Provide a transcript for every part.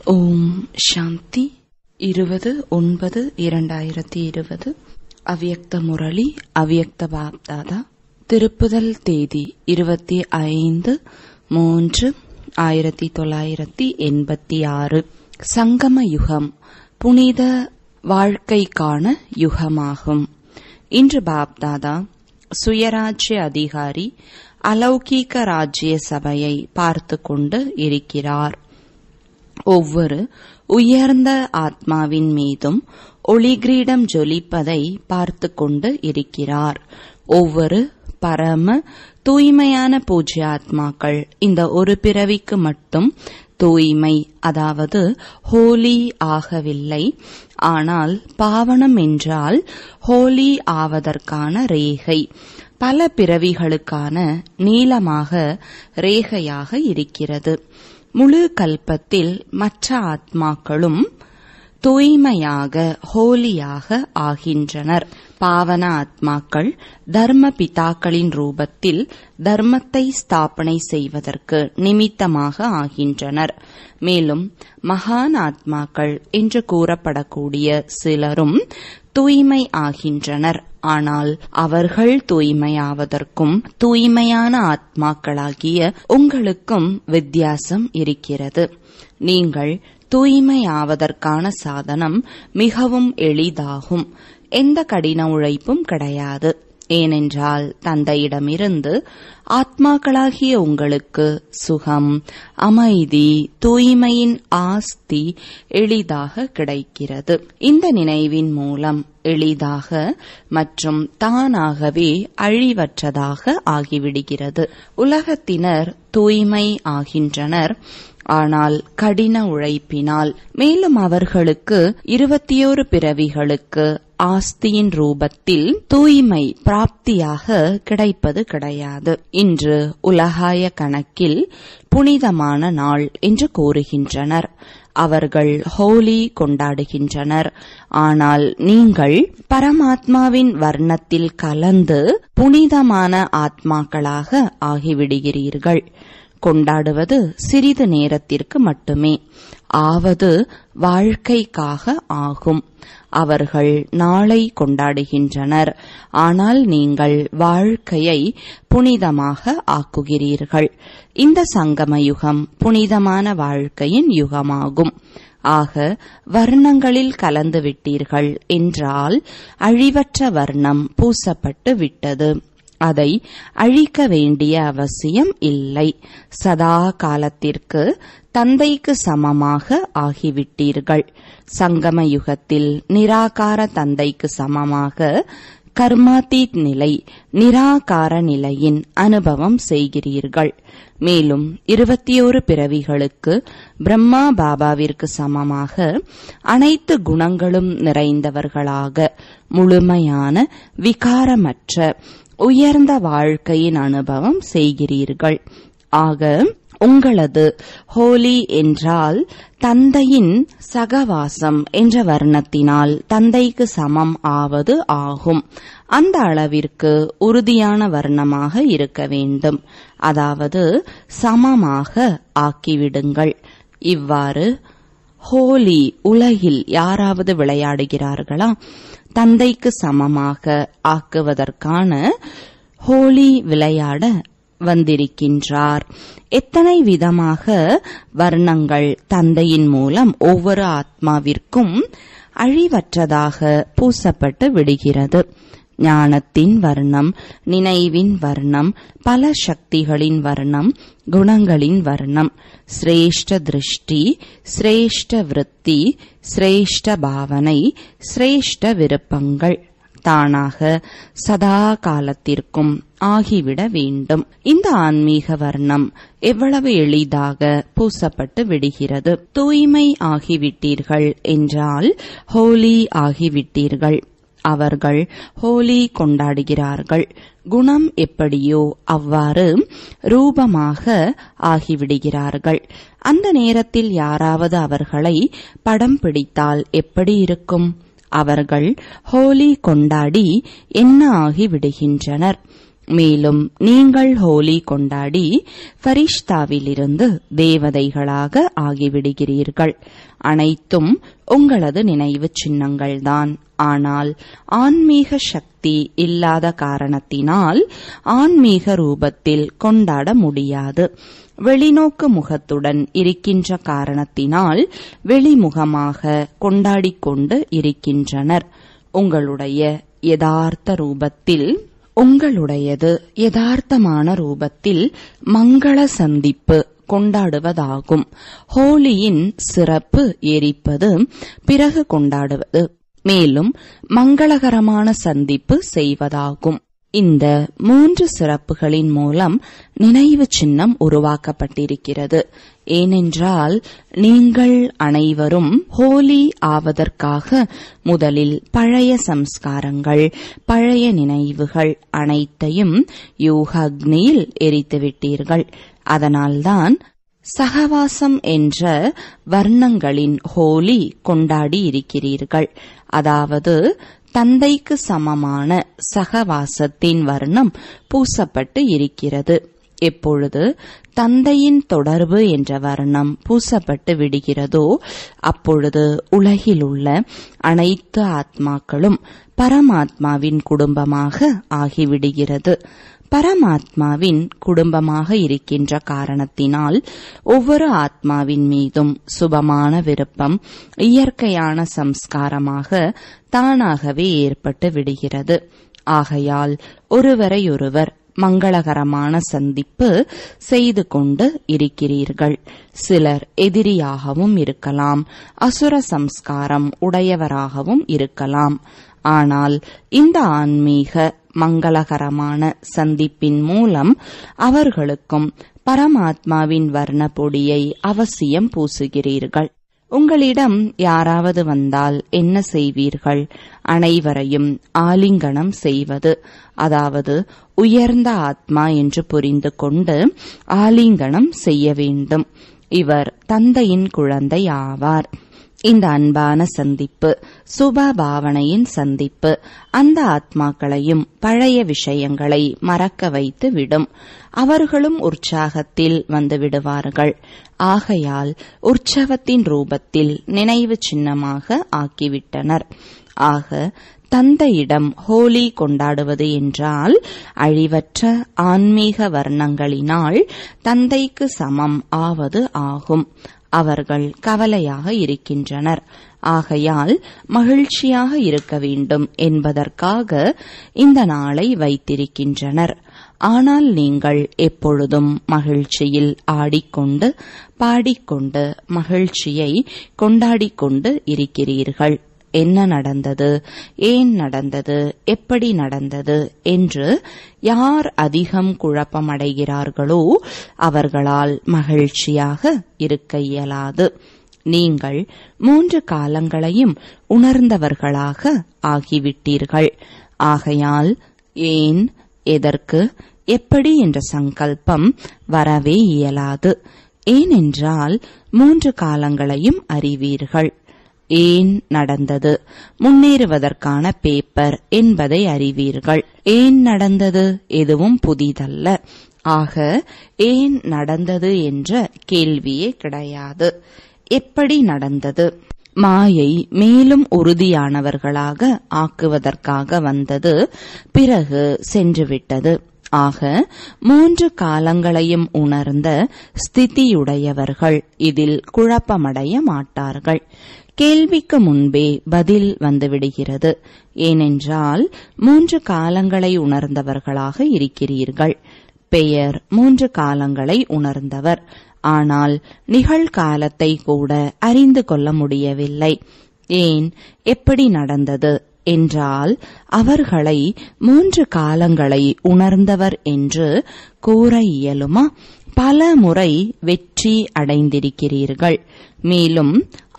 ஓம் சாந்தி இருபது ஒன்பது இரண்டாயிரத்தி இருபது அவ்யக்த முரளி அவ்யக்த பாப்தாதா திருப்புதல் தேதி இருபத்தி ஐந்து மூன்று ஆயிரத்தி தொள்ளாயிரத்தி எண்பத்தி ஆறு சங்கம யுகம் புனித வாழ்க்கைக்கான யுகமாகும் இன்று பாப்தாதா சுயராஜ்ய அதிகாரி அலௌகீக ராஜ்ய சபையை பார்த்து கொண்டு இருக்கிறார் ஒவ்வொரு உயர்ந்த ஆத்மாவின் மீதும் ஒளிகிரீடம் ஜொலிப்பதை பார்த்து கொண்டு இருக்கிறார் ஒவ்வொரு பரம தூய்மையான பூஜ்ய ஆத்மாக்கள் இந்த ஒரு பிறவிக்கு மட்டும் தூய்மை அதாவது ஹோலி ஆகவில்லை ஆனால் பாவனம் என்றால் ஹோலி ஆவதற்கான ரேகை பல பிறவிகளுக்கான நீளமாக ரேகையாக இருக்கிறது முழு கல்பத்தில் மற்ற ஆத்மாக்களும் தூய்மையாக ஹோலியாக ஆகின்றனர் பாவன ஆத்மாக்கள் தர்ம பிதாக்களின் ரூபத்தில் தர்மத்தை ஸ்தாபனை செய்வதற்கு நிமித்தமாக ஆகின்றனர் மேலும் மகான் ஆத்மாக்கள் என்று கூறப்படக்கூடிய சிலரும் தூய்மை ஆகின்றனர் ஆனால் அவர்கள் தூய்மையாவதற்கும் தூய்மையான ஆத்மாக்களாகிய உங்களுக்கும் வித்தியாசம் இருக்கிறது நீங்கள் தூய்மையாவதற்கான சாதனம் மிகவும் எளிதாகும் எந்த கடின உழைப்பும் கிடையாது ஏனென்றால் தந்தையிடமிருந்து ஆத்மாக்களாகிய உங்களுக்கு சுகம் அமைதி தூய்மையின் ஆஸ்தி எளிதாக கிடைக்கிறது இந்த நினைவின் மூலம் எளிதாக மற்றும் தானாகவே அழிவற்றதாக ஆகிவிடுகிறது உலகத்தினர் தூய்மை ஆகின்றனர் ஆனால் கடின உழைப்பினால் மேலும் அவர்களுக்கு இருபத்தியோரு பிறவிகளுக்கு ஆஸ்தியின் ரூபத்தில் தூய்மை பிராப்தியாக கிடைப்பது கிடையாது இன்று உலகாய கணக்கில் புனிதமான நாள் என்று கூறுகின்றனர் அவர்கள் ஹோலி கொண்டாடுகின்றனர் ஆனால் நீங்கள் பரமாத்மாவின் வர்ணத்தில் கலந்து புனிதமான ஆத்மாக்களாக ஆகிவிடுகிறீர்கள் கொண்டாடுவது சிறிது நேரத்திற்கு மட்டுமே ஆவது வாழ்க்கைக்காக ஆகும் அவர்கள் நாளை கொண்டாடுகின்றனர் ஆனால் நீங்கள் வாழ்க்கையை புனிதமாக ஆக்குகிறீர்கள் இந்த சங்கம யுகம் புனிதமான வாழ்க்கையின் யுகமாகும் ஆக வர்ணங்களில் கலந்து விட்டீர்கள் என்றால் அழிவற்ற வர்ணம் பூசப்பட்டு விட்டது அதை அழிக்க வேண்டிய அவசியம் இல்லை சதா காலத்திற்கு தந்தைக்கு சமமாக ஆகிவிட்டீர்கள் சங்கம யுகத்தில் நிராகார தந்தைக்கு சமமாக கர்மாத்தீத் நிலை நிராகார நிலையின் அனுபவம் செய்கிறீர்கள் மேலும் இருபத்தியோரு பிறவிகளுக்கு பிரம்மா பாபாவிற்கு சமமாக அனைத்து குணங்களும் நிறைந்தவர்களாக முழுமையான விகாரமற்ற உயர்ந்த வாழ்க்கையின் அனுபவம் செய்கிறீர்கள் ஆக உங்களது ஹோலி என்றால் தந்தையின் சகவாசம் என்ற வர்ணத்தினால் தந்தைக்கு சமம் ஆவது ஆகும் அந்த அளவிற்கு உறுதியான வர்ணமாக இருக்க வேண்டும் அதாவது சமமாக ஆக்கிவிடுங்கள் இவ்வாறு ஹோலி உலகில் யாராவது விளையாடுகிறார்களா தந்தைக்கு சமமாக ஆக்குவதற்கான ஹோலி விளையாட வந்திருக்கின்றார் எத்தனை விதமாக வர்ணங்கள் தந்தையின் மூலம் ஒவ்வொரு ஆத்மாவிற்கும் அழிவற்றதாக பூசப்பட்டு விடுகிறது ஞானத்தின் வர்ணம் நினைவின் வர்ணம் பல சக்திகளின் வர்ணம் குணங்களின் வர்ணம் சிரேஷ்ட திருஷ்டி சிரேஷ்ட விருத்தி சிரேஷ்ட பாவனை சிரேஷ்ட விருப்பங்கள் தானாக சதா காலத்திற்கும் ஆகிவிட வேண்டும் இந்த ஆன்மீக வர்ணம் எவ்வளவு எளிதாக பூசப்பட்டு விடுகிறது தூய்மை ஆகிவிட்டீர்கள் என்றால் ஹோலி ஆகிவிட்டீர்கள் அவர்கள் ஹோலி கொண்டாடுகிறார்கள் குணம் எப்படியோ அவ்வாறு ரூபமாக ஆகிவிடுகிறார்கள் அந்த நேரத்தில் யாராவது அவர்களை படம் பிடித்தால் எப்படி இருக்கும் அவர்கள் ஹோலி கொண்டாடி என்ன ஆகி விடுகின்றனர் மேலும் நீங்கள் ஹோலி கொண்டாடி ஃபரிஷ்தாவிலிருந்து தேவதைகளாக ஆகிவிடுகிறீர்கள் அனைத்தும் உங்களது நினைவு சின்னங்கள்தான் ஆனால் ஆன்மீக சக்தி இல்லாத காரணத்தினால் ஆன்மீக ரூபத்தில் கொண்டாட முடியாது வெளிநோக்கு முகத்துடன் இருக்கின்ற காரணத்தினால் வெளிமுகமாக கொண்டாடிக் கொண்டு இருக்கின்றனர் உங்களுடைய யதார்த்த ரூபத்தில் உங்களுடையது யதார்த்தமான ரூபத்தில் மங்கள சந்திப்பு கொண்டாடுவதாகும் ஹோலியின் சிறப்பு எரிப்பது பிறகு கொண்டாடுவது மேலும் மங்களகரமான சந்திப்பு செய்வதாகும் இந்த மூன்று சிறப்புகளின் மூலம் நினைவு சின்னம் உருவாக்கப்பட்டிருக்கிறது ஏனென்றால் நீங்கள் அனைவரும் ஹோலி ஆவதற்காக முதலில் பழைய சம்ஸ்காரங்கள் பழைய நினைவுகள் அனைத்தையும் யூக அக்னியில் எரித்துவிட்டீர்கள் அதனால்தான் சகவாசம் என்ற வர்ணங்களின் ஹோலி கொண்டாடி இருக்கிறீர்கள் அதாவது தந்தைக்கு சமமான சகவாசத்தின் வர்ணம் பூசப்பட்டு இருக்கிறது எப்பொழுது தந்தையின் தொடர்பு என்ற வர்ணம் பூசப்பட்டு விடுகிறதோ அப்பொழுது உலகிலுள்ள அனைத்து ஆத்மாக்களும் பரமாத்மாவின் குடும்பமாக ஆகிவிடுகிறது பரமாத்மாவின் குடும்பமாக இருக்கின்ற காரணத்தினால் ஒவ்வொரு ஆத்மாவின் மீதும் சுபமான விருப்பம் இயற்கையான சம்ஸ்காரமாக தானாகவே ஏற்பட்டு விடுகிறது ஆகையால் ஒருவரையொருவர் மங்களகரமான சந்திப்பு செய்து கொண்டு இருக்கிறீர்கள் சிலர் எதிரியாகவும் இருக்கலாம் அசுர சம்ஸ்காரம் உடையவராகவும் இருக்கலாம் ஆனால் இந்த ஆன்மீக மங்களகரமான சந்திப்பின் மூலம் அவர்களுக்கும் பரமாத்மாவின் வர்ண பொடியை அவசியம் பூசுகிறீர்கள் உங்களிடம் யாராவது வந்தால் என்ன செய்வீர்கள் அனைவரையும் ஆலிங்கனம் செய்வது அதாவது உயர்ந்த ஆத்மா என்று புரிந்து கொண்டு ஆலிங்கனம் செய்ய வேண்டும் இவர் தந்தையின் குழந்தை ஆவார் இந்த அன்பான சந்திப்பு சுப பாவனையின் சந்திப்பு அந்த ஆத்மாக்களையும் பழைய விஷயங்களை மறக்க வைத்து விடும் அவர்களும் உற்சாகத்தில் வந்து விடுவார்கள் ஆகையால் உற்சவத்தின் ரூபத்தில் நினைவு சின்னமாக ஆக்கிவிட்டனர் ஆக தந்தையிடம் ஹோலி கொண்டாடுவது என்றால் அழிவற்ற ஆன்மீக வர்ணங்களினால் தந்தைக்கு சமம் ஆவது ஆகும் அவர்கள் கவலையாக இருக்கின்றனர் ஆகையால் மகிழ்ச்சியாக இருக்க வேண்டும் என்பதற்காக இந்த நாளை வைத்திருக்கின்றனர் ஆனால் நீங்கள் எப்பொழுதும் மகிழ்ச்சியில் ஆடிக்கொண்டு பாடிக்கொண்டு மகிழ்ச்சியை கொண்டாடிக் கொண்டு இருக்கிறீர்கள் என்ன நடந்தது ஏன் நடந்தது எப்படி நடந்தது என்று யார் அதிகம் குழப்பமடைகிறார்களோ அவர்களால் மகிழ்ச்சியாக இருக்க இயலாது நீங்கள் மூன்று காலங்களையும் உணர்ந்தவர்களாக ஆகிவிட்டீர்கள் ஆகையால் ஏன் எதற்கு எப்படி என்ற சங்கல்பம் வரவே இயலாது ஏனென்றால் மூன்று காலங்களையும் அறிவீர்கள் ஏன் நடந்தது முன்னேறுவதற்கான பேப்பர் என்பதை அறிவீர்கள் ஏன் நடந்தது எதுவும் புதிதல்ல ஆக ஏன் நடந்தது என்ற கேள்வியே கிடையாது எப்படி நடந்தது மாயை மேலும் உறுதியானவர்களாக ஆக்குவதற்காக வந்தது பிறகு சென்றுவிட்டது ஆக மூன்று காலங்களையும் உணர்ந்த ஸ்திதியுடையவர்கள் இதில் குழப்பமடைய மாட்டார்கள் கேள்விக்கு முன்பே பதில் வந்துவிடுகிறது ஏனென்றால் மூன்று காலங்களை உணர்ந்தவர்களாக இருக்கிறீர்கள் பெயர் மூன்று காலங்களை உணர்ந்தவர் ஆனால் நிகழ்காலத்தை கூட அறிந்து கொள்ள முடியவில்லை ஏன் எப்படி நடந்தது என்றால் அவர்களை மூன்று காலங்களை உணர்ந்தவர் என்று கூற இயலுமா பல முறை வெற்றி அடைந்திருக்கிறீர்கள் மேலும்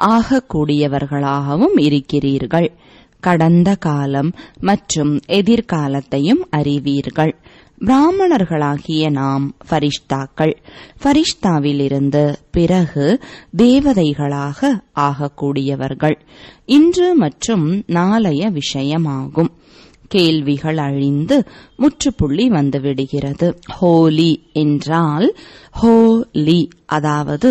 ஆகக்கூடியவர்களாகவும் இருக்கிறீர்கள் கடந்த காலம் மற்றும் எதிர்காலத்தையும் அறிவீர்கள் பிராமணர்களாகிய நாம் ஃபரிஷ்தாக்கள் ஃபரிஷ்தாவிலிருந்து பிறகு தேவதைகளாக ஆகக்கூடியவர்கள் இன்று மற்றும் நாளைய விஷயமாகும் கேள்விகள் அழிந்து முற்றுப்புள்ளி வந்துவிடுகிறது ஹோலி என்றால் ஹோலி அதாவது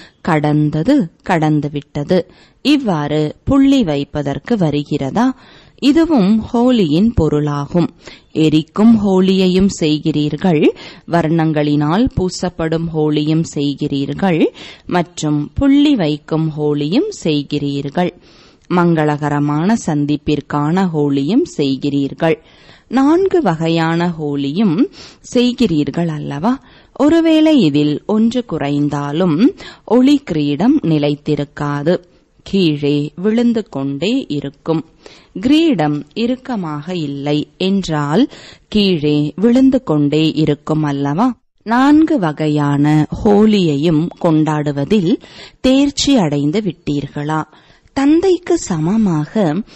கடந்தது கடந்துவிட்டது இவ்வாறு புள்ளி வைப்பதற்கு வருகிறதா இதுவும் ஹோலியின் பொருளாகும் எரிக்கும் ஹோலியையும் செய்கிறீர்கள் வர்ணங்களினால் பூசப்படும் ஹோலியும் செய்கிறீர்கள் மற்றும் புள்ளி வைக்கும் ஹோலியும் செய்கிறீர்கள் மங்களகரமான சந்திப்பிற்கான ஹோலியும் செய்கிறீர்கள் நான்கு வகையான ஹோலியும் செய்கிறீர்கள் அல்லவா ஒருவேளை இதில் ஒன்று குறைந்தாலும் ஒளி கிரீடம் நிலைத்திருக்காது கீழே விழுந்து கொண்டே இருக்கும் கிரீடம் இறுக்கமாக இல்லை என்றால் கீழே விழுந்து கொண்டே இருக்கும் அல்லவா நான்கு வகையான ஹோலியையும் கொண்டாடுவதில் தேர்ச்சி அடைந்து விட்டீர்களா தந்தைக்கு சமமாக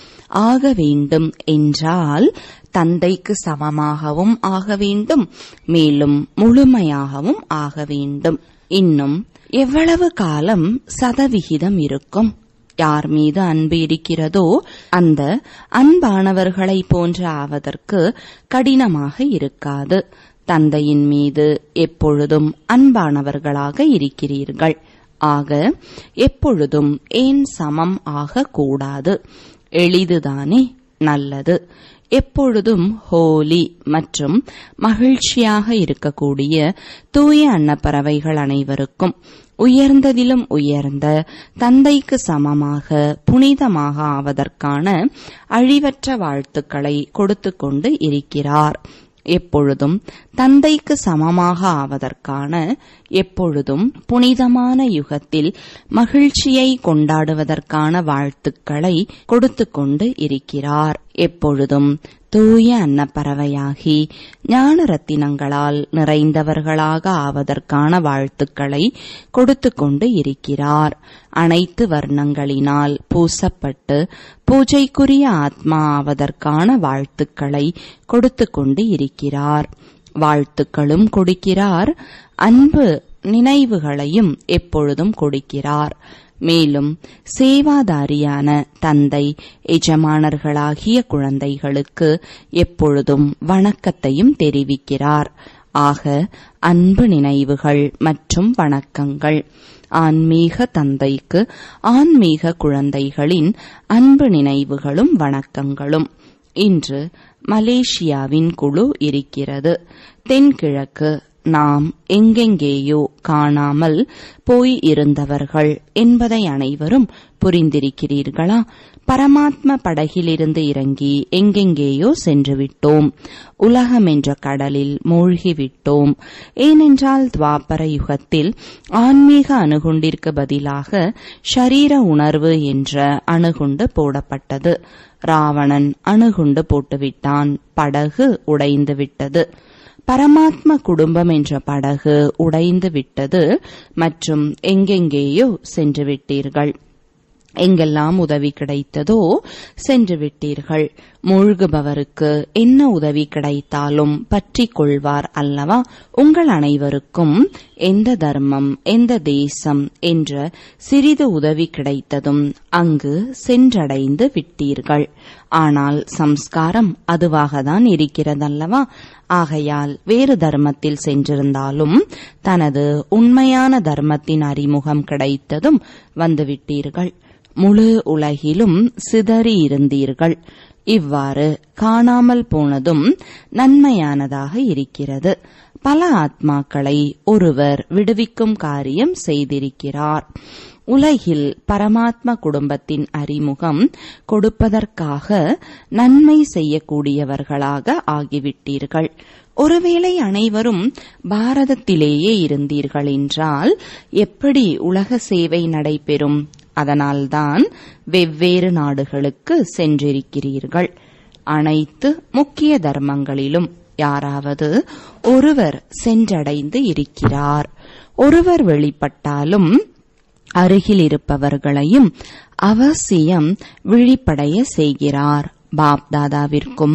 ஆக வேண்டும் என்றால் தந்தைக்கு சமமாகவும் ஆக வேண்டும் மேலும் முழுமையாகவும் ஆக வேண்டும் இன்னும் எவ்வளவு காலம் சதவிகிதம் இருக்கும் யார் மீது அன்பு இருக்கிறதோ அந்த அன்பானவர்களை போன்று ஆவதற்கு கடினமாக இருக்காது தந்தையின் மீது எப்பொழுதும் அன்பானவர்களாக இருக்கிறீர்கள் ஆக எப்பொழுதும் ஏன் சமம் ஆகக்கூடாது எளிதுதானே நல்லது எப்பொழுதும் ஹோலி மற்றும் மகிழ்ச்சியாக இருக்கக்கூடிய தூய அன்னப்பறவைகள் அனைவருக்கும் உயர்ந்ததிலும் உயர்ந்த தந்தைக்கு சமமாக புனிதமாக ஆவதற்கான அழிவற்ற வாழ்த்துக்களை கொடுத்து கொண்டு இருக்கிறார் எப்பொழுதும் தந்தைக்கு சமமாக ஆவதற்கான எப்பொழுதும் புனிதமான யுகத்தில் மகிழ்ச்சியை கொண்டாடுவதற்கான வாழ்த்துக்களை கொடுத்து கொண்டு இருக்கிறார் எப்பொழுதும் தூய அன்னப்பறவையாகி ஞான ரத்தினங்களால் நிறைந்தவர்களாக ஆவதற்கான வாழ்த்துக்களை கொடுத்து கொண்டு இருக்கிறார் அனைத்து வர்ணங்களினால் பூசப்பட்டு பூஜைக்குரிய ஆத்மா ஆவதற்கான வாழ்த்துக்களை கொடுத்து கொண்டு இருக்கிறார் வாழ்த்துக்களும் கொடுக்கிறார் அன்பு நினைவுகளையும் எப்பொழுதும் கொடுக்கிறார் மேலும் சேவாதாரியான தந்தை எஜமானர்களாகிய குழந்தைகளுக்கு எப்பொழுதும் வணக்கத்தையும் தெரிவிக்கிறார் ஆக அன்பு நினைவுகள் மற்றும் வணக்கங்கள் ஆன்மீக தந்தைக்கு ஆன்மீக குழந்தைகளின் அன்பு நினைவுகளும் வணக்கங்களும் இன்று மலேசியாவின் குழு இருக்கிறது தென்கிழக்கு நாம் எங்கெங்கேயோ காணாமல் போய் இருந்தவர்கள் என்பதை அனைவரும் புரிந்திருக்கிறீர்களா பரமாத்ம படகிலிருந்து இறங்கி எங்கெங்கேயோ சென்று விட்டோம் உலகம் என்ற கடலில் மூழ்கிவிட்டோம் ஏனென்றால் துவாபர யுகத்தில் ஆன்மீக அணுகுண்டிற்கு பதிலாக ஷரீர உணர்வு என்ற அணுகுண்டு போடப்பட்டது ராவணன் அணுகுண்டு போட்டுவிட்டான் படகு உடைந்து விட்டது பரமாத்ம குடும்பம் என்ற படகு உடைந்து விட்டது மற்றும் எங்கெங்கேயோ சென்று விட்டீர்கள் எங்கெல்லாம் உதவி கிடைத்ததோ சென்று விட்டீர்கள் மூழ்குபவருக்கு என்ன உதவி கிடைத்தாலும் பற்றி கொள்வார் அல்லவா உங்கள் அனைவருக்கும் எந்த தர்மம் எந்த தேசம் என்ற சிறிது உதவி கிடைத்ததும் அங்கு சென்றடைந்து விட்டீர்கள் ஆனால் சம்ஸ்காரம் அதுவாகத்தான் இருக்கிறதல்லவா ஆகையால் வேறு தர்மத்தில் சென்றிருந்தாலும் தனது உண்மையான தர்மத்தின் அறிமுகம் கிடைத்ததும் வந்துவிட்டீர்கள் முழு உலகிலும் சிதறி இருந்தீர்கள் இவ்வாறு காணாமல் போனதும் நன்மையானதாக இருக்கிறது பல ஆத்மாக்களை ஒருவர் விடுவிக்கும் காரியம் செய்திருக்கிறார் உலகில் பரமாத்ம குடும்பத்தின் அறிமுகம் கொடுப்பதற்காக நன்மை செய்யக்கூடியவர்களாக ஆகிவிட்டீர்கள் ஒருவேளை அனைவரும் பாரதத்திலேயே இருந்தீர்கள் என்றால் எப்படி உலக சேவை நடைபெறும் அதனால்தான் வெவ்வேறு நாடுகளுக்கு சென்றிருக்கிறீர்கள் அனைத்து முக்கிய தர்மங்களிலும் யாராவது ஒருவர் சென்றடைந்து இருக்கிறார் ஒருவர் வெளிப்பட்டாலும் அருகில் இருப்பவர்களையும் அவசியம் விழிப்படைய செய்கிறார் பாப்தாதாவிற்கும்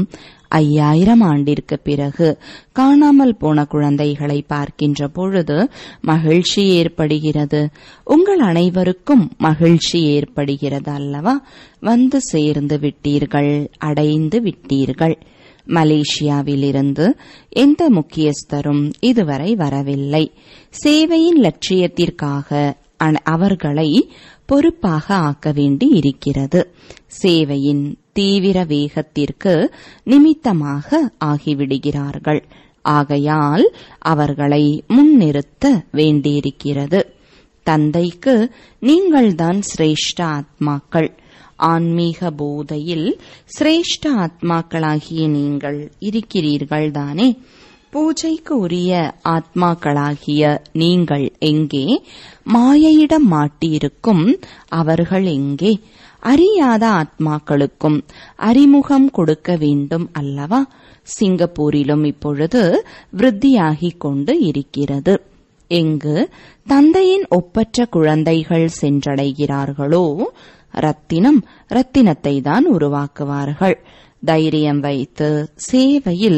ஐயாயிரம் ஆண்டிற்கு பிறகு காணாமல் போன குழந்தைகளை பார்க்கின்ற பொழுது மகிழ்ச்சி ஏற்படுகிறது உங்கள் அனைவருக்கும் மகிழ்ச்சி ஏற்படுகிறது அல்லவா வந்து சேர்ந்து விட்டீர்கள் அடைந்து விட்டீர்கள் மலேசியாவிலிருந்து எந்த முக்கியஸ்தரும் இதுவரை வரவில்லை சேவையின் லட்சியத்திற்காக அவர்களை பொறுப்பாக ஆக்க வேண்டி இருக்கிறது சேவையின் தீவிர வேகத்திற்கு நிமித்தமாக ஆகிவிடுகிறார்கள் ஆகையால் அவர்களை முன்னிறுத்த வேண்டியிருக்கிறது தந்தைக்கு நீங்கள்தான் சிரேஷ்ட ஆத்மாக்கள் ஆன்மீக போதையில் சிரேஷ்ட ஆத்மாக்களாகிய நீங்கள் இருக்கிறீர்கள் தானே பூஜைக்கு உரிய ஆத்மாக்களாகிய நீங்கள் எங்கே மாயையிடம் மாட்டியிருக்கும் அவர்கள் எங்கே அறியாத ஆத்மாக்களுக்கும் அறிமுகம் கொடுக்க வேண்டும் அல்லவா சிங்கப்பூரிலும் இப்பொழுது விருத்தியாகிக் கொண்டு இருக்கிறது எங்கு தந்தையின் ஒப்பற்ற குழந்தைகள் சென்றடைகிறார்களோ ரத்தினம் ரத்தினத்தை தான் உருவாக்குவார்கள் தைரியம் வைத்து சேவையில்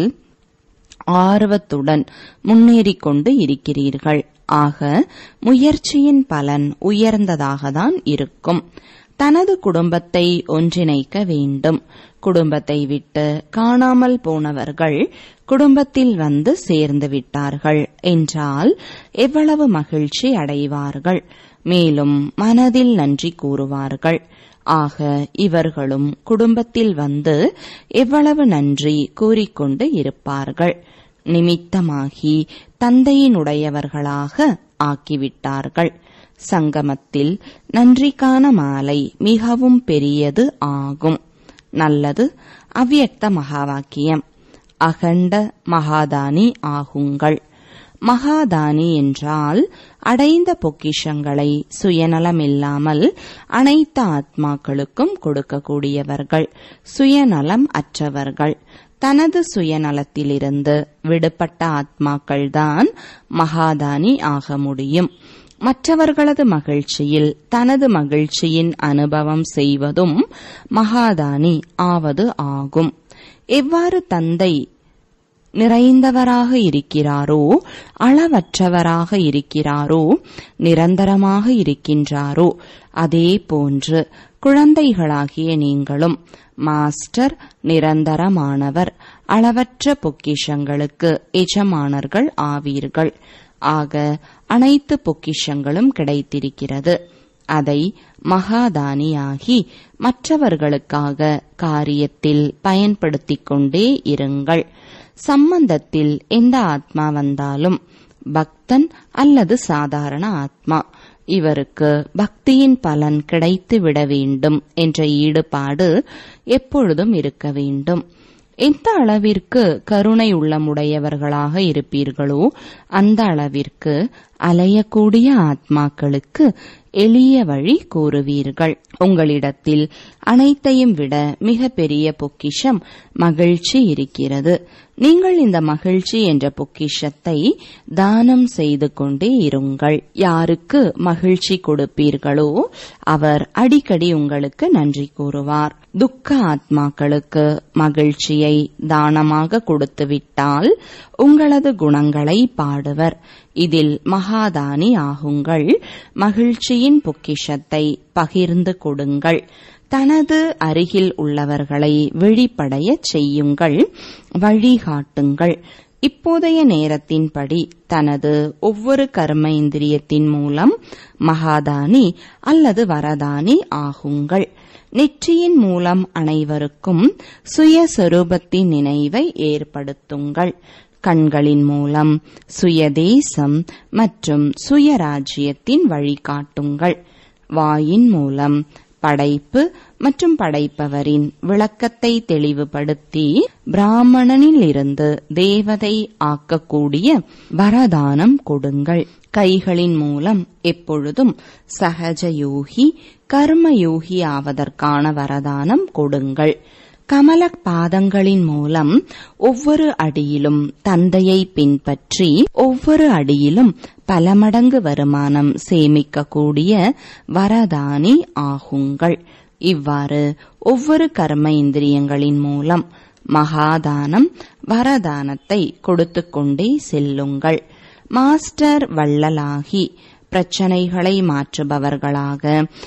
ஆர்வத்துடன் முன்னேறிக் கொண்டு இருக்கிறீர்கள் ஆக முயற்சியின் பலன் உயர்ந்ததாக தான் இருக்கும் தனது குடும்பத்தை ஒன்றிணைக்க வேண்டும் குடும்பத்தை விட்டு காணாமல் போனவர்கள் குடும்பத்தில் வந்து சேர்ந்து விட்டார்கள் என்றால் எவ்வளவு மகிழ்ச்சி அடைவார்கள் மேலும் மனதில் நன்றி கூறுவார்கள் ஆக இவர்களும் குடும்பத்தில் வந்து எவ்வளவு நன்றி கூறிக்கொண்டு இருப்பார்கள் நிமித்தமாகி தந்தையினுடையவர்களாக ஆக்கிவிட்டார்கள் சங்கமத்தில் நன்றிக்கான மாலை மிகவும் பெரியது ஆகும் நல்லது அவ்யக்த மகாவாக்கியம் அகண்ட மகாதானி ஆகுங்கள் மகாதானி என்றால் அடைந்த பொக்கிஷங்களை சுயநலமில்லாமல் அனைத்து ஆத்மாக்களுக்கும் கொடுக்கக்கூடியவர்கள் சுயநலம் அற்றவர்கள் தனது சுயநலத்திலிருந்து விடுபட்ட ஆத்மாக்கள்தான் மகாதானி ஆக முடியும் மற்றவர்களது மகிழ்ச்சியில் தனது மகிழ்ச்சியின் அனுபவம் செய்வதும் மகாதானி ஆவது ஆகும் எவ்வாறு தந்தை நிறைந்தவராக இருக்கிறாரோ அளவற்றவராக இருக்கிறாரோ நிரந்தரமாக இருக்கின்றாரோ அதே போன்று குழந்தைகளாகிய நீங்களும் மாஸ்டர் நிரந்தரமானவர் அளவற்ற பொக்கிஷங்களுக்கு எஜமானர்கள் ஆவீர்கள் ஆக அனைத்து பொக்கிஷங்களும் கிடைத்திருக்கிறது அதை மகாதானியாகி மற்றவர்களுக்காக காரியத்தில் பயன்படுத்திக் கொண்டே இருங்கள் சம்பந்தத்தில் எந்த ஆத்மா வந்தாலும் பக்தன் அல்லது சாதாரண ஆத்மா இவருக்கு பக்தியின் பலன் கிடைத்து விட வேண்டும் என்ற ஈடுபாடு எப்பொழுதும் இருக்க வேண்டும் எந்த அளவிற்கு கருணை உள்ளமுடையவர்களாக இருப்பீர்களோ அந்த அளவிற்கு அலையக்கூடிய ஆத்மாக்களுக்கு எளிய வழி கூறுவீர்கள் உங்களிடத்தில் அனைத்தையும் விட மிக பெரிய பொக்கிஷம் மகிழ்ச்சி இருக்கிறது நீங்கள் இந்த மகிழ்ச்சி என்ற பொக்கிஷத்தை தானம் செய்து கொண்டே இருங்கள் யாருக்கு மகிழ்ச்சி கொடுப்பீர்களோ அவர் அடிக்கடி உங்களுக்கு நன்றி கூறுவார் துக்க ஆத்மாக்களுக்கு மகிழ்ச்சியை தானமாக கொடுத்துவிட்டால் உங்களது குணங்களை பாடுவர் இதில் மகாதானி ஆகுங்கள் மகிழ்ச்சியின் பொக்கிஷத்தை பகிர்ந்து கொடுங்கள் தனது அருகில் உள்ளவர்களை விழிப்படையச் செய்யுங்கள் வழிகாட்டுங்கள் இப்போதைய நேரத்தின்படி தனது ஒவ்வொரு கர்ம இந்திரியத்தின் மூலம் மகாதானி அல்லது வரதானி ஆகுங்கள் நெற்றியின் மூலம் அனைவருக்கும் சுயஸ்வரூபத்தின் நினைவை ஏற்படுத்துங்கள் கண்களின் மூலம் சுயதேசம் மற்றும் சுயராஜ்யத்தின் வழிகாட்டுங்கள் வாயின் மூலம் படைப்பு மற்றும் படைப்பவரின் விளக்கத்தை தெளிவுபடுத்தி பிராமணனில் இருந்து தேவதை ஆக்கக்கூடிய வரதானம் கொடுங்கள் கைகளின் மூலம் எப்பொழுதும் சகஜ யோகி கர்மயோகி ஆவதற்கான வரதானம் கொடுங்கள் கமல பாதங்களின் மூலம் ஒவ்வொரு அடியிலும் தந்தையை பின்பற்றி ஒவ்வொரு அடியிலும் பல மடங்கு வருமானம் சேமிக்கக்கூடிய வரதானி ஆகுங்கள் இவ்வாறு ஒவ்வொரு கர்ம இந்திரியங்களின் மூலம் மகாதானம் வரதானத்தை கொடுத்து கொண்டே செல்லுங்கள் மாஸ்டர் வள்ளலாகி பிரச்சனைகளை மாற்றுபவர்களாக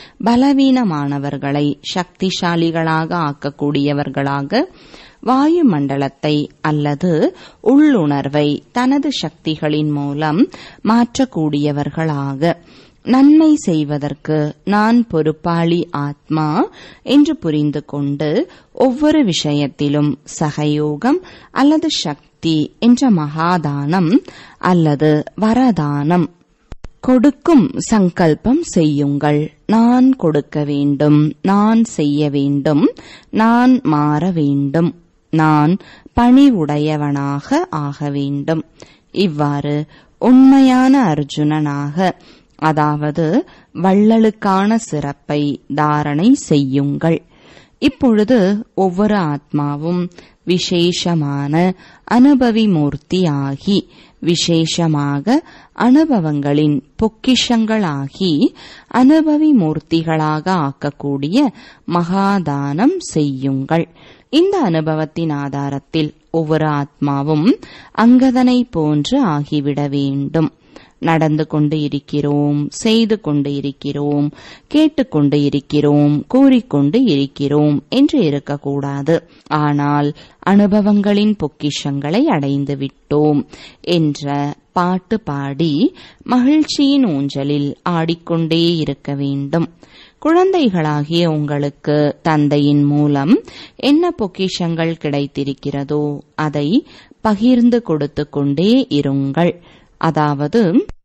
பலவீனமானவர்களை சக்திசாலிகளாக ஆக்கக்கூடியவர்களாக வாயுமண்டலத்தை அல்லது உள்ளுணர்வை தனது சக்திகளின் மூலம் மாற்றக்கூடியவர்களாக நன்மை செய்வதற்கு நான் பொறுப்பாளி ஆத்மா என்று புரிந்து கொண்டு ஒவ்வொரு விஷயத்திலும் சகயோகம் அல்லது சக்தி என்ற மகாதானம் அல்லது வரதானம் கொடுக்கும் சங்கல்பம் செய்யுங்கள் நான் கொடுக்க வேண்டும் நான் செய்ய வேண்டும் நான் மாற வேண்டும் நான் பணிவுடையவனாக ஆக வேண்டும் இவ்வாறு உண்மையான அர்ஜுனனாக அதாவது வள்ளலுக்கான சிறப்பை தாரணை செய்யுங்கள் இப்பொழுது ஒவ்வொரு ஆத்மாவும் விசேஷமான அனுபவி மூர்த்தியாகி விசேஷமாக அனுபவங்களின் பொக்கிஷங்களாகி அனுபவி மூர்த்திகளாக ஆக்கக்கூடிய மகாதானம் செய்யுங்கள் இந்த அனுபவத்தின் ஆதாரத்தில் ஒவ்வொரு ஆத்மாவும் அங்கதனை போன்று ஆகிவிட வேண்டும் நடந்து கொண்டு இருக்கிறோம் செய்து கொண்டு இருக்கிறோம் கேட்டுக்கொண்டு இருக்கிறோம் கூறிக்கொண்டு இருக்கிறோம் என்று இருக்கக்கூடாது ஆனால் அனுபவங்களின் பொக்கிஷங்களை அடைந்து விட்டோம் என்ற பாட்டு பாடி மகிழ்ச்சியின் ஊஞ்சலில் ஆடிக்கொண்டே இருக்க வேண்டும் குழந்தைகளாகிய உங்களுக்கு தந்தையின் மூலம் என்ன பொக்கிஷங்கள் கிடைத்திருக்கிறதோ அதை பகிர்ந்து கொடுத்து கொண்டே இருங்கள் அதாவது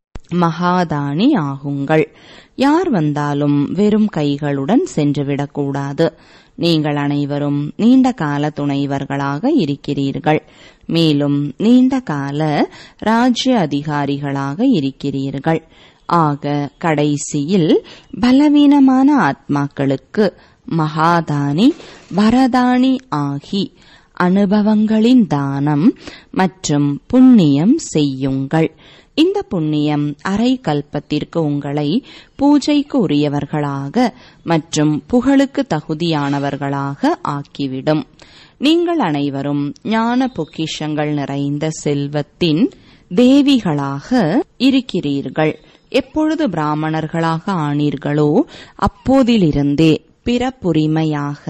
மகாதானி ஆகுங்கள் யார் வந்தாலும் வெறும் கைகளுடன் சென்றுவிடக்கூடாது நீங்கள் அனைவரும் நீண்ட கால துணைவர்களாக இருக்கிறீர்கள் மேலும் நீண்ட கால ராஜ்ய அதிகாரிகளாக இருக்கிறீர்கள் ஆக கடைசியில் பலவீனமான ஆத்மாக்களுக்கு மகாதானி வரதானி ஆகி அனுபவங்களின் தானம் மற்றும் புண்ணியம் செய்யுங்கள் இந்த புண்ணியம் அரை கல்பத்திற்கு உங்களை பூஜைக்கு உரியவர்களாக மற்றும் புகழுக்கு தகுதியானவர்களாக ஆக்கிவிடும் நீங்கள் அனைவரும் ஞான பொக்கிஷங்கள் நிறைந்த செல்வத்தின் தேவிகளாக இருக்கிறீர்கள் எப்பொழுது பிராமணர்களாக ஆனீர்களோ அப்போதிலிருந்தே பிறப்புரிமையாக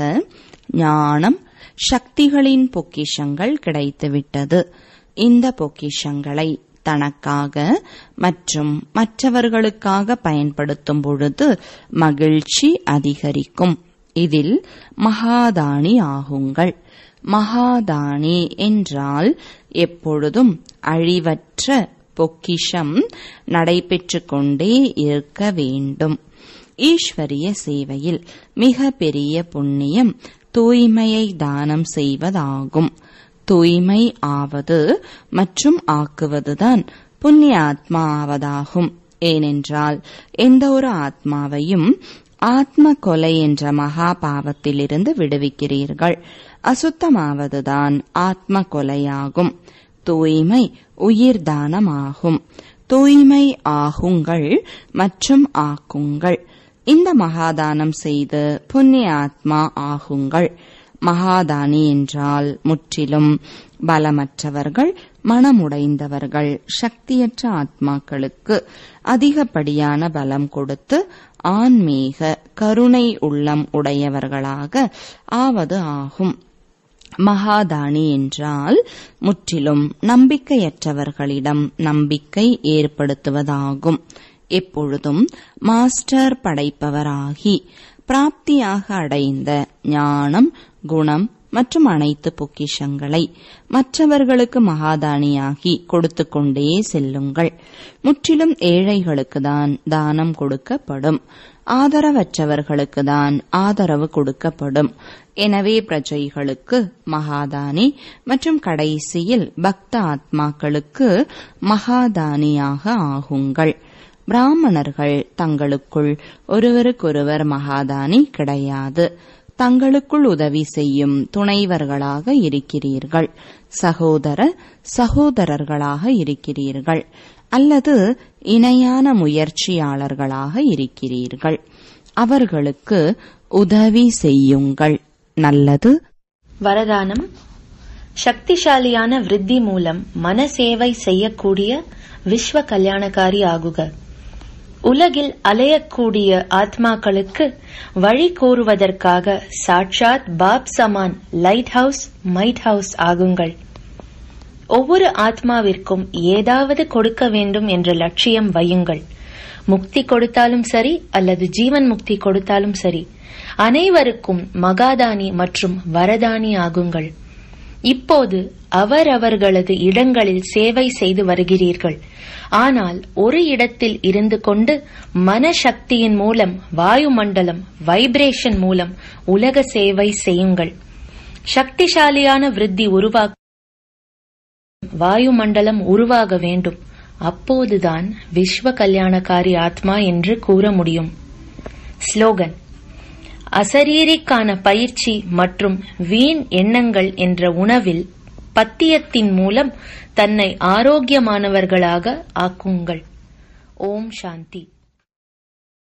ஞானம் சக்திகளின் பொக்கிஷங்கள் கிடைத்துவிட்டது இந்த பொக்கிஷங்களை தனக்காக மற்றும் மற்றவர்களுக்காக பயன்படுத்தும் பொழுது மகிழ்ச்சி அதிகரிக்கும் இதில் மகாதானி ஆகுங்கள் மகாதானி என்றால் எப்பொழுதும் அழிவற்ற பொக்கிஷம் நடைபெற்று கொண்டே இருக்க வேண்டும் ஈஸ்வரிய சேவையில் மிக பெரிய புண்ணியம் தூய்மையை தானம் செய்வதாகும் தூய்மை ஆவது மற்றும் ஆக்குவதுதான் புண்ணிய ஆத்மா ஆவதாகும் ஏனென்றால் எந்த ஒரு ஆத்மாவையும் ஆத்ம கொலை என்ற மகா பாவத்திலிருந்து விடுவிக்கிறீர்கள் அசுத்தமாவதுதான் ஆத்ம கொலையாகும் தூய்மை உயிர் தானமாகும் தூய்மை ஆகுங்கள் மற்றும் ஆக்குங்கள் இந்த மகாதானம் செய்து புண்ணிய ஆத்மா ஆகுங்கள் மகாதானி என்றால் முற்றிலும் பலமற்றவர்கள் மனமுடைந்தவர்கள் சக்தியற்ற ஆத்மாக்களுக்கு அதிகப்படியான பலம் கொடுத்து ஆன்மீக கருணை உள்ளம் உடையவர்களாக ஆவது ஆகும் மகாதானி என்றால் முற்றிலும் நம்பிக்கையற்றவர்களிடம் நம்பிக்கை ஏற்படுத்துவதாகும் எப்பொழுதும் மாஸ்டர் படைப்பவராகி பிராப்தியாக அடைந்த ஞானம் குணம் மற்றும் அனைத்து பொக்கிஷங்களை மற்றவர்களுக்கு மகாதானியாகி கொடுத்து கொண்டே செல்லுங்கள் முற்றிலும் ஏழைகளுக்கு தான் தானம் கொடுக்கப்படும் ஆதரவற்றவர்களுக்கு தான் ஆதரவு கொடுக்கப்படும் எனவே பிரஜைகளுக்கு மகாதானி மற்றும் கடைசியில் பக்த ஆத்மாக்களுக்கு மகாதானியாக ஆகுங்கள் பிராமணர்கள் தங்களுக்குள் ஒருவருக்கொருவர் மகாதானி கிடையாது தங்களுக்குள் உதவி செய்யும் துணைவர்களாக இருக்கிறீர்கள் சகோதர சகோதரர்களாக இருக்கிறீர்கள் அல்லது இணையான முயற்சியாளர்களாக இருக்கிறீர்கள் அவர்களுக்கு உதவி செய்யுங்கள் நல்லது வரதானம் சக்திசாலியான விருத்தி மூலம் மனசேவை செய்யக்கூடிய விஸ்வ கல்யாணகாரி ஆகுக உலகில் அலையக்கூடிய ஆத்மாக்களுக்கு வழி கூறுவதற்காக சாட்சாத் பாப் சமான் லைட் ஹவுஸ் மைட் ஹவுஸ் ஆகுங்கள் ஒவ்வொரு ஆத்மாவிற்கும் ஏதாவது கொடுக்க வேண்டும் என்ற லட்சியம் வையுங்கள் முக்தி கொடுத்தாலும் சரி அல்லது ஜீவன் முக்தி கொடுத்தாலும் சரி அனைவருக்கும் மகாதானி மற்றும் வரதானி ஆகுங்கள் இப்போது அவரவர்களது இடங்களில் சேவை செய்து வருகிறீர்கள் ஆனால் ஒரு இடத்தில் இருந்து கொண்டு மனசக்தியின் மூலம் வாயுமண்டலம் வைப்ரேஷன் மூலம் உலக சேவை செய்யுங்கள் சக்திசாலியான விருத்தி உருவாக்க வாயுமண்டலம் உருவாக வேண்டும் அப்போதுதான் விஸ்வ கல்யாணக்காரி ஆத்மா என்று கூற முடியும் ஸ்லோகன் அசரீரிக்கான பயிற்சி மற்றும் வீண் எண்ணங்கள் என்ற உணவில் பத்தியத்தின் மூலம் தன்னை ஆரோக்கியமானவர்களாக ஆக்குங்கள் ஓம் சாந்தி